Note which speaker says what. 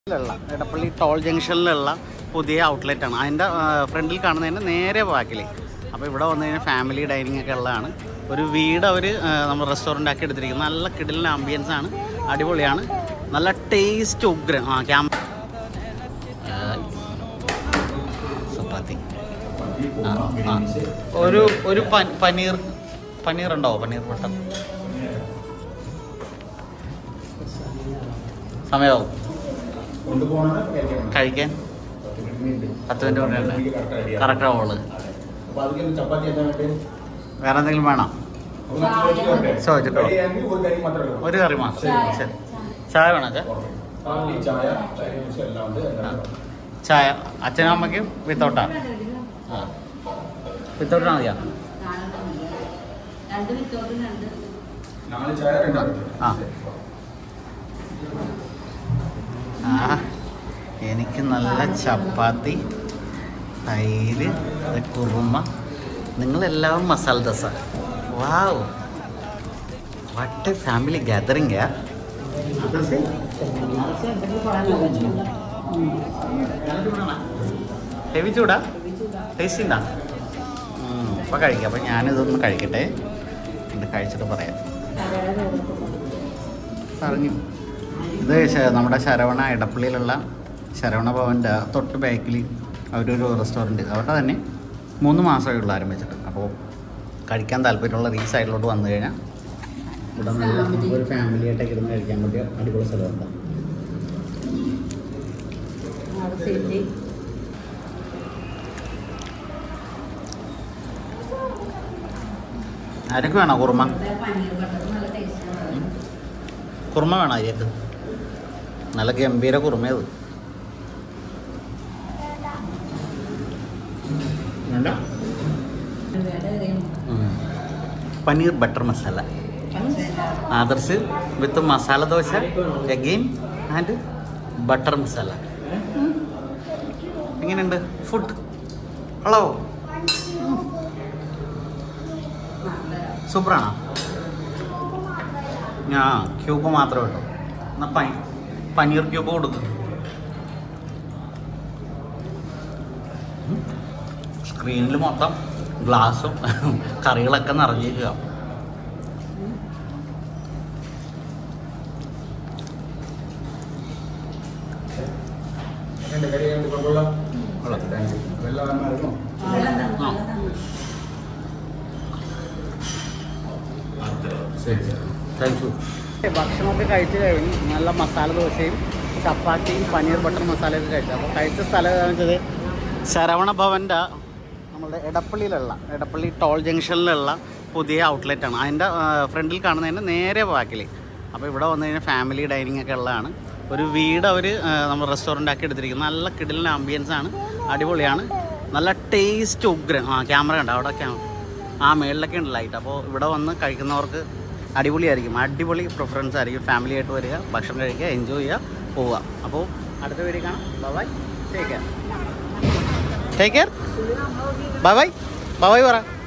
Speaker 1: ിലുള്ള Edappally toll ജംഗ്ഷനിലുള്ള പുതിയ outlet ആണ് അതിൻ്റെ ഫ്രണ്ടിൽ കാണുന്നതിൻ്റെ നേരെ ബാക്കിൽ അപ്പോൾ ഇവിടെ വന്നു കഴിഞ്ഞാൽ ഫാമിലി ഡൈനിങ് ഒക്കെ ഉള്ളതാണ് ഒരു വീട് അവർ നമ്മൾ റെസ്റ്റോറൻ്റ് ആക്കി എടുത്തിരിക്കുന്നത് നല്ല കിടിലിന് ആംബിയൻസ് ആണ് അടിപൊളിയാണ് നല്ല ടേസ്റ്റ് ഉഗ്രം ആ ക്യാമ ചപ്പാത്തി ആ, ആ. ഒരു ഒരു പ- പനീർ പനീർ ഉണ്ടാവോ പനീർ ബട്ടർ സമയമാവും കഴിക്കാൻ പത്ത് മിനിറ്റ് കൊണ്ടല്ലേ കറക്റ്റ് ആവുള്ളൂ വേറെ എന്തെങ്കിലും വേണോ ചോദിച്ചിട്ടോ ഒരു കറി മാത്രം ശരി ചായ വേണോ അച്ഛാ ചായ അച്ഛനും അമ്മയ്ക്കും വിത്തൗട്ടാ ആ വിത്തൗട്ടാ മതിയാ
Speaker 2: രണ്ട് വിത്തോട്ടും രണ്ട്
Speaker 1: ആ ആ എനിക്ക് നല്ല ചപ്പാത്തി തൈര് അത് കുറുമ നിങ്ങളെല്ലാവരും മസാല ദോശ വാവ് വട്ട് ഫാമിലി ഗാദറിംഗ് ഹെവി ചൂടാ ടേസ്റ്റ് ഉണ്ടാ അപ്പോൾ കഴിക്കാം അപ്പോൾ ഞാനിതൊന്ന് കഴിക്കട്ടെ ഇത് കഴിച്ചിട്ട് പറയാം പറഞ്ഞു ഇത് ശ- നമ്മുടെ ശരവണ ഇടപ്പള്ളിയിലുള്ള ശരവണ ഭവൻ്റെ തൊട്ട് ബാക്കിൽ അവരൊരു റെസ്റ്റോറൻറ്റ് അവരുടെ തന്നെ മൂന്ന് മാസമേ ഉള്ളൂ ആരംഭിച്ചിട്ട് അപ്പോൾ കഴിക്കാൻ താല്പര്യമുള്ള ഈ സൈഡിലോട്ട് വന്നു കഴിഞ്ഞാൽ ഇവിടെ നല്ല ഒരു ഫാമിലി ആയിട്ടൊക്കെ ഇരുന്ന് കഴിക്കാൻ പറ്റിയ അടിപൊളി സ്ഥലമുണ്ട്
Speaker 2: അവിടെ സെറ്റ്
Speaker 1: ആരൊക്കെ വേണോ കുറുമ
Speaker 2: പനീർ ബട്ടർ നല്ല ടേസ്റ്റാണ്
Speaker 1: കുറുമ വേണോ അതിലേക്ക് നല്ല ഗംഭീര കുറുമയത് വേണ്ട ഉം. Paneer butter masala Adarsh with masala dosa again and butter masala എങ്ങനെയുണ്ട് ഫുഡ് ഹലോ സൂപ്പറാണോ ആ ക്യൂബ് മാത്രമേ ഉള്ളൂ എന്നാ പനി പനീർ ക്യൂബ് കൊടുക്കും സ്ക്രീനിൽ മൊത്തം ഗ്ലാസും കറികളൊക്കെ നിറഞ്ഞിരിക്കുക താങ്ക് യു ഭക്ഷണമൊക്കെ കഴിച്ച് കഴിഞ്ഞ് നല്ല മസാല ദോശയും ചപ്പാത്തിയും പനീർ ബട്ടർ മസാലയൊക്കെ കഴിച്ചു അപ്പോൾ കഴിച്ച സ്ഥലം ഏതാണെന്ന് വെച്ചത് ശരവണ ഭവൻ്റെ നമ്മുടെ എടപ്പള്ളിയിലുള്ള എടപ്പള്ളി ടോൾ ജംഗ്ഷനിലുള്ള പുതിയ ഔട്ട്ലെറ്റ് ആണ് അതിൻ്റെ ഫ്രണ്ടിൽ കാണുന്നതിൻ്റെ നേരെ ബാക്കിൽ അപ്പോൾ ഇവിടെ വന്നു കഴിഞ്ഞാൽ ഫാമിലി ഡൈനിങ് ഒക്കെ ഉള്ളതാണ് ഒരു വീട് അവർ നമ്മൾ റെസ്റ്റോറൻ്റ് ആക്കി എടുത്തിരിക്കുന്നത് നല്ല കിടിലിന് ആംബിയൻസ് ആണ് അടിപൊളിയാണ് നല്ല ടേസ്റ്റ് ഉഗ്രം ആ ക്യാമറ ഉണ്ട് അവിടെ ക്യാമറ ആ മേളിലൊക്കെ ഉണ്ട് ലൈറ്റ് അപ്പോൾ ഇവിടെ വന്ന് കഴിക്കുന്നവർക്ക് അടിപൊളിയായിരിക്കും അടിപൊളി പ്രിഫറൻസ് ആയിരിക്കും ഫാമിലി ആയിട്ട് വരിക ഭക്ഷണം കഴിക്കുക എൻജോയ് ചെയ്യുക പോവുക അപ്പോൾ അടുത്ത വീഡിയോ കാണാം bye take care take care bye bye bye bye പറ